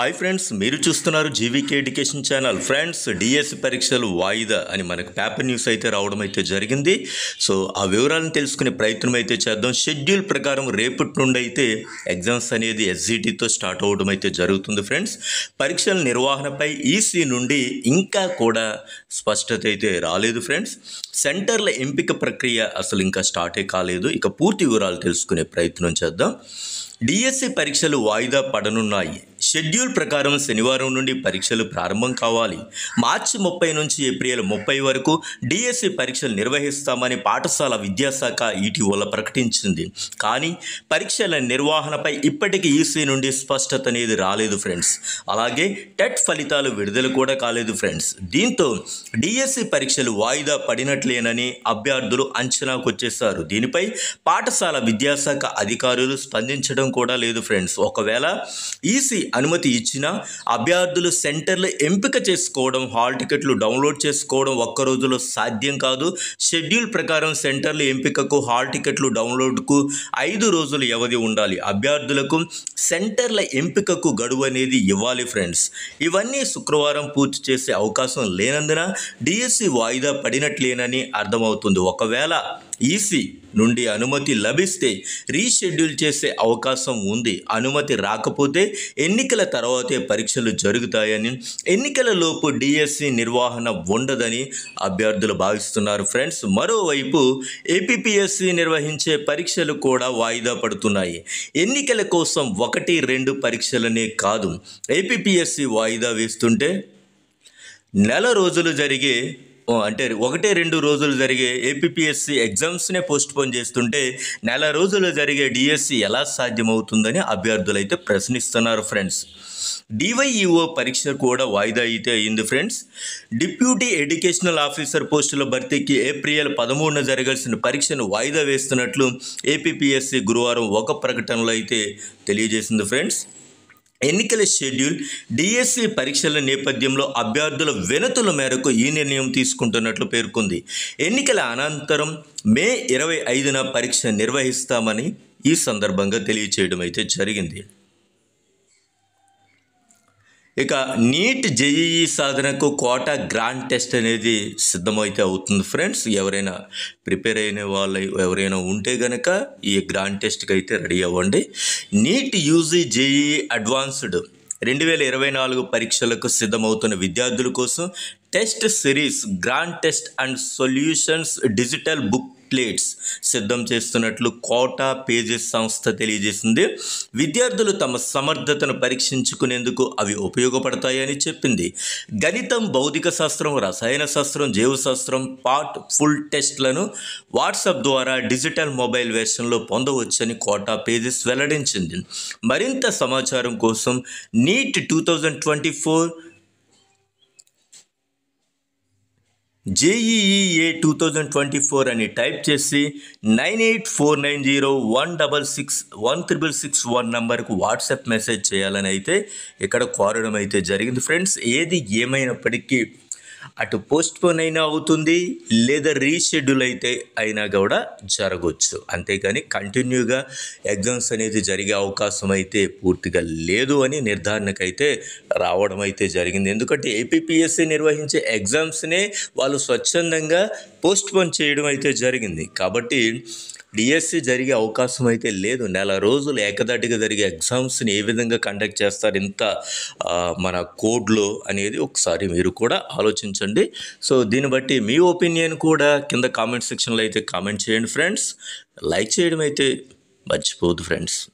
hi friends మీరు చూస్తున్నారు GVK education channel friends DSC పరీక్షలు వాయిదా అని మనకు పేపర్ న్యూస్ అయితే రావడం అయితే జరిగింది సో ఆ వివరాలను తెలుసుకునే ప్రయత్నం అయితే చేద్దాం షెడ్యూల్ ప్రకారం రేపటి నుండి అయితే ఎగ్జామ్స్ అనేది ఎస్జిటితో స్టార్ట్ అవ్వడం అయితే జరుగుతుంది ఫ్రెండ్స్ పరీక్షల నిర్వహణపై ఈసీ నుండి ఇంకా కూడా స్పష్టత అయితే రాలేదు ఫ్రెండ్స్ సెంటర్ల ఎంపిక ప్రక్రియ అసలు ఇంకా స్టార్టే కాలేదు ఇక పూర్తి వివరాలు తెలుసుకునే ప్రయత్నం చేద్దాం డిఎస్సి పరీక్షలు వాయిదా పడనున్నాయి షెడ్యూల్ ప్రకారం శనివారం నుండి పరీక్షలు ప్రారంభం కావాలి మార్చి ముప్పై నుంచి ఏప్రిల్ ముప్పై వరకు డిఎస్సి పరీక్షలు నిర్వహిస్తామని పాఠశాల విద్యాశాఖ ఇటీవల ప్రకటించింది కానీ పరీక్షల నిర్వహణపై ఇప్పటికీ ఈసీ నుండి స్పష్టత అనేది రాలేదు ఫ్రెండ్స్ అలాగే టెట్ ఫలితాలు విడుదల కూడా కాలేదు ఫ్రెండ్స్ దీంతో డిఎస్సి పరీక్షలు వాయిదా పడినట్లేనని అభ్యర్థులు అంచనాకు వచ్చేశారు దీనిపై పాఠశాల విద్యాశాఖ అధికారులు స్పందించడం కూడా లేదు ఫ్రెండ్స్ ఒకవేళ ఈసీ అనుమతి ఇచ్చినా అభ్యర్థులు సెంటర్లు ఎంపిక చేసుకోవడం హాల్ టికెట్లు డౌన్లోడ్ చేసుకోవడం ఒక్క రోజులో సాధ్యం కాదు షెడ్యూల్ ప్రకారం సెంటర్ల ఎంపికకు హాల్ టికెట్లు డౌన్లోడ్కు ఐదు రోజులు వ్యవధి ఉండాలి అభ్యర్థులకు సెంటర్ల ఎంపికకు గడువు అనేది ఇవ్వాలి ఫ్రెండ్స్ ఇవన్నీ శుక్రవారం పూర్తి చేసే అవకాశం లేనందున డిఎస్సి వాయిదా పడినట్లేనని అర్థమవుతుంది ఒకవేళ ఈసీ నుండి అనుమతి లభిస్తే రీషెడ్యూల్ చేసే అవకాశం ఉంది అనుమతి రాకపోతే ఎన్నికల తర్వాతే పరీక్షలు జరుగుతాయని ఎన్నికల లోపు డిఎస్సి నిర్వహణ ఉండదని అభ్యర్థులు భావిస్తున్నారు ఫ్రెండ్స్ మరోవైపు ఏపీపీఎస్సి నిర్వహించే పరీక్షలు కూడా వాయిదా పడుతున్నాయి ఎన్నికల కోసం ఒకటి రెండు పరీక్షలనే కాదు ఏపీపీఎస్సి వాయిదా వేస్తుంటే నెల రోజులు జరిగే ఓ, అంటే ఒకటే రెండు రోజులు జరిగే ఏపీపీఎస్సి ఎగ్జామ్స్నే పోస్ట్ పోన్ చేస్తుంటే నెల రోజులు జరిగే డిఎస్సి ఎలా సాధ్యమవుతుందని అభ్యర్థులు అయితే ప్రశ్నిస్తున్నారు ఫ్రెండ్స్ డివైఈఓ పరీక్ష కూడా వాయిదా అయితే అయింది ఫ్రెండ్స్ డిప్యూటీ ఎడ్యుకేషనల్ ఆఫీసర్ పోస్టుల భర్తీకి ఏప్రిల్ పదమూడున జరగాల్సిన పరీక్షను వాయిదా వేస్తున్నట్లు ఏపీపీఎస్సి గురువారం ఒక ప్రకటనలో అయితే తెలియజేసింది ఫ్రెండ్స్ ఎన్నికల షెడ్యూల్ డిఎస్సి పరీక్షల నేపథ్యంలో అభ్యర్థుల వినతుల మేరకు ఈ నిర్ణయం తీసుకుంటున్నట్లు పేర్కొంది ఎన్నికల అనంతరం మే ఇరవై ఐదున పరీక్ష నిర్వహిస్తామని ఈ సందర్భంగా తెలియచేయడం అయితే జరిగింది ఇక నీట్ జేఈఈ సాధనకు కోటా గ్రాండ్ టెస్ట్ అనేది సిద్ధమైతే అవుతుంది ఫ్రెండ్స్ ఎవరైనా ప్రిపేర్ అయిన వాళ్ళు ఎవరైనా ఉంటే గనక ఈ గ్రాండ్ టెస్ట్కి అయితే రెడీ అవ్వండి నీట్ యూజీ జేఈఈ అడ్వాన్స్డ్ రెండు వేల ఇరవై నాలుగు పరీక్షలకు సిద్ధమవుతున్న విద్యార్థుల కోసం test series grand test and solutions digital book plates సిద్ధం చేస్తున్నట్లు కోటా పేజెస్ సంస్థ తెలియజేసింది విద్యార్థులు తమ సమర్థతను పరీక్షించుకునేందుకు అవి ఉపయోగపడతాయని చెప్పింది గణితం భౌతిక శాస్త్రం రసాయన శాస్త్రం జీవశాస్త్రం పార్ట్ ఫుల్ టెస్ట్లను వాట్సాప్ ద్వారా డిజిటల్ మొబైల్ వెర్షన్లో పొందవచ్చని కోటా పేజెస్ వెల్లడించింది మరింత సమాచారం కోసం NEET two thousand twenty four జేఈఈఏ టూ థౌజండ్ ట్వంటీ ఫోర్ అని టైప్ చేసి nine eight four nine zero one double six one triple six one నంబర్కు వాట్సాప్ మెసేజ్ చేయాలని అయితే ఇక్కడ కోరడం అయితే జరిగింది ఫ్రెండ్స్ ఏది ఏమైనప్పటికీ అటు పోస్ట్ పోన్ అయినా అవుతుంది లేదా రీషెడ్యూల్ అయితే అయినా కూడా జరగవచ్చు అంతేగాని కంటిన్యూగా ఎగ్జామ్స్ అనేది జరిగే అవకాశం అయితే పూర్తిగా లేదు అని నిర్ధారణకైతే రావడం అయితే జరిగింది ఎందుకంటే ఏపీపీఎస్సీ నిర్వహించే ఎగ్జామ్స్నే వాళ్ళు స్వచ్ఛందంగా పోస్ట్ పోన్ చేయడం అయితే జరిగింది కాబట్టి డిఎస్సి జరిగే అవకాశం అయితే లేదు నెల రోజులు ఏకదాటిగా జరిగే ఎగ్జామ్స్ని ఏ విధంగా కండక్ట్ చేస్తారు ఇంత ఆ, మన కోడ్లో అనేది ఒకసారి మీరు కూడా ఆలోచించండి సో దీన్ని బట్టి మీ ఒపీనియన్ కూడా కింద కామెంట్ సెక్షన్లో అయితే కామెంట్ చేయండి ఫ్రెండ్స్ లైక్ చేయడం అయితే మర్చిపోదు ఫ్రెండ్స్